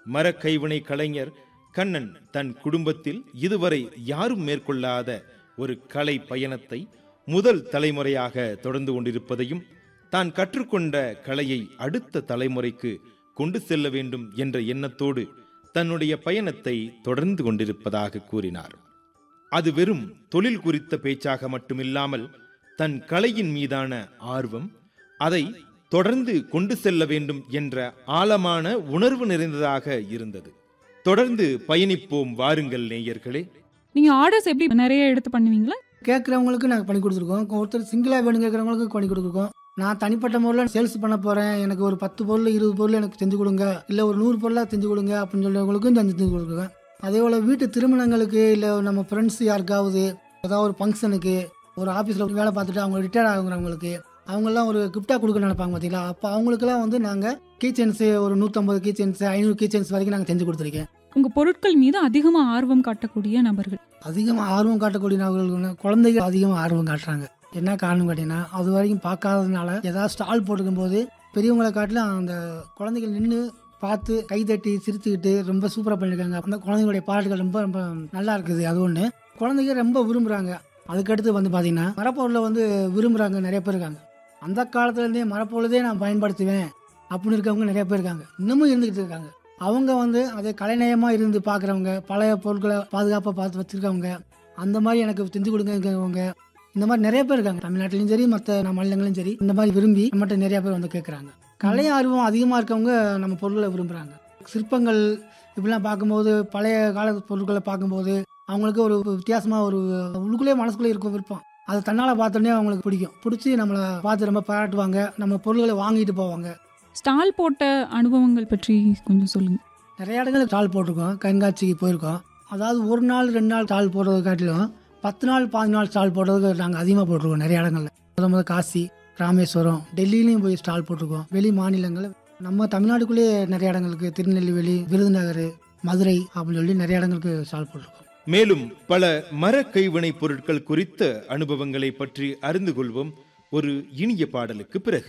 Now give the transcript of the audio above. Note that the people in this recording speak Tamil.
மரக் கைவினை கலைஞர் கண்ணன் தன் குடும்பத்தில் இதுவரை யாரும் மேற்கொள்ளாத ஒரு கலை பயணத்தை முதல் தலைமுறையாக தொடர்ந்து கொண்டிருப்பதையும் தான் கற்றுக்கொண்ட கலையை அடுத்த தலைமுறைக்கு கொண்டு செல்ல வேண்டும் என்ற எண்ணத்தோடு தன்னுடைய பயணத்தை தொடர்ந்து கொண்டிருப்பதாக கூறினார் அது வெறும் தொழில் குறித்த பேச்சாக மட்டுமில்லாமல் தன் கலையின் மீதான ஆர்வம் அதை தொடர்ந்து கொண்டு செல்ல வேண்டும் என்ற ஆழமான உணர்வு நிறைந்ததாக இருந்தது தொடர்ந்து பயணிப்போம் வாருங்கள் நேயர்களே நீங்க ஆர்டர்ஸ் எப்படி நிறைய எடுத்து பண்ணுவீங்களா கேட்குறவங்களுக்கு நாங்கள் பண்ணி கொடுத்துருக்கோம் ஒருத்தர் சிங்கிளாக வேணும் கேட்குறவங்களுக்கு பண்ணி கொடுத்துருக்கோம் நான் தனிப்பட்ட முறையில் சேல்ஸ் பண்ண போகிறேன் எனக்கு ஒரு பத்து பொருள் இருபது பொருள் எனக்கு செஞ்சு கொடுங்க இல்லை ஒரு நூறு பொருளாக செஞ்சு கொடுங்க அப்படின்னு சொல்றவங்களுக்கும் செஞ்சு செஞ்சு கொடுக்குறேன் அதே போல் வீட்டு திருமணங்களுக்கு இல்லை நம்ம ஃப்ரெண்ட்ஸ் யாருக்காவது ஏதாவது ஒரு ஃபங்க்ஷனுக்கு ஒரு ஆஃபீஸில் வேலை பார்த்துட்டு அவங்க ரிட்டையர் ஆகுறவங்களுக்கு அவங்கெல்லாம் ஒரு கிஃப்டாக கொடுக்க நினைப்பாங்க பார்த்தீங்களா அப்போ அவங்களுக்குலாம் வந்து நாங்கள் கீ செயின்ஸு ஒரு நூற்றம்பது கீ செயின்ஸ் ஐநூறு கீ செயின்ஸ் வரைக்கும் நாங்கள் செஞ்சு கொடுத்துருக்கேன் உங்க பொருட்கள் மீது அதிகமா ஆர்வம் காட்டக்கூடிய நபர்கள் அதிகமாக ஆர்வம் காட்டக்கூடிய நபர்கள் குழந்தைகள் அதிகமாக ஆர்வம் காட்டுறாங்க என்ன காரணம் கேட்டீங்கன்னா அது வரைக்கும் பார்க்காததுனால ஏதாவது ஸ்டால் போட்டுக்கும் போது பெரியவங்களை காட்டிலும் அந்த குழந்தைகள் நின்று பார்த்து கைதட்டி சிரிச்சுக்கிட்டு ரொம்ப சூப்பராக பண்ணியிருக்காங்க அந்த குழந்தைங்களுடைய பாட்டுகள் ரொம்ப ரொம்ப நல்லா இருக்குது அது ஒன்று குழந்தைங்க ரொம்ப விரும்புகிறாங்க அதுக்கடுத்து வந்து பார்த்தீங்கன்னா மரப்பொருளை வந்து விரும்புகிறாங்க நிறைய பேர் இருக்காங்க அந்த காலத்துலேருந்தே மரப்பொருளதே நான் பயன்படுத்துவேன் அப்படின்னு இருக்கவங்க நிறைய பேர் இருக்காங்க இன்னமும் இருந்துக்கிட்டு இருக்காங்க அவங்க வந்து அதை கலைநயமாக இருந்து பார்க்குறவங்க பழைய பொருட்களை பாதுகாப்பாக பார்த்து வச்சுருக்கவங்க அந்த மாதிரி எனக்கு செஞ்சு கொடுங்கங்கிறவங்க இந்த மாதிரி நிறைய பேர் இருக்காங்க தமிழ்நாட்டிலையும் சரி மற்ற மாநிலங்களும் சரி இந்த மாதிரி விரும்பி நம்மகிட்ட நிறைய பேர் வந்து கேட்குறாங்க கலை ஆர்வம் அதிகமாக இருக்கவங்க நம்ம பொருளை விரும்புகிறாங்க சிற்பங்கள் இப்படிலாம் பார்க்கும்போது பழைய கால பொருட்களை பார்க்கும்போது அவங்களுக்கு ஒரு வித்தியாசமாக ஒரு உள்ளுக்குள்ளேயே மனசுக்குள்ளே இருக்கும் விருப்பம் அது தன்னால் பார்த்தோன்னே அவங்களுக்கு பிடிக்கும் பிடிச்சி நம்மளை பார்த்து ரொம்ப பாராட்டுவாங்க நம்ம பொருள்களை வாங்கிட்டு போவாங்க ஸ்டால் போட்ட அனுபவங்கள் பற்றி கொஞ்சம் சொல்லுங்க நிறைய இடங்களுக்கு ஸ்டால் போட்டிருக்கோம் கண்காட்சிக்கு போயிருக்கோம் அதாவது ஒரு நாள் ரெண்டு நாள் ஸ்டால் போடுறது காட்டிலும் பத்து நாள் பாஞ்சு நாள் ஸ்டால் போடுறதுக்கு நாங்கள் அதிகமாக போட்டிருக்கோம் நிறைய இடங்கள்ல முத முத காசி ராமேஸ்வரம் டெல்லியிலையும் போய் ஸ்டால் போட்டிருக்கோம் வெளி மாநிலங்கள் நம்ம தமிழ்நாட்டுக்குள்ளேயே நிறைய இடங்களுக்கு திருநெல்வேலி விருதுநகர் மதுரை அப்படின்னு சொல்லி நிறைய இடங்களுக்கு ஸ்டால் போட்டிருக்கோம் மேலும் பல மர கைவினை பொருட்கள் குறித்த அனுபவங்களை பற்றி அறிந்து கொள்வோம் ஒரு இனிய பாடலுக்கு பிறகு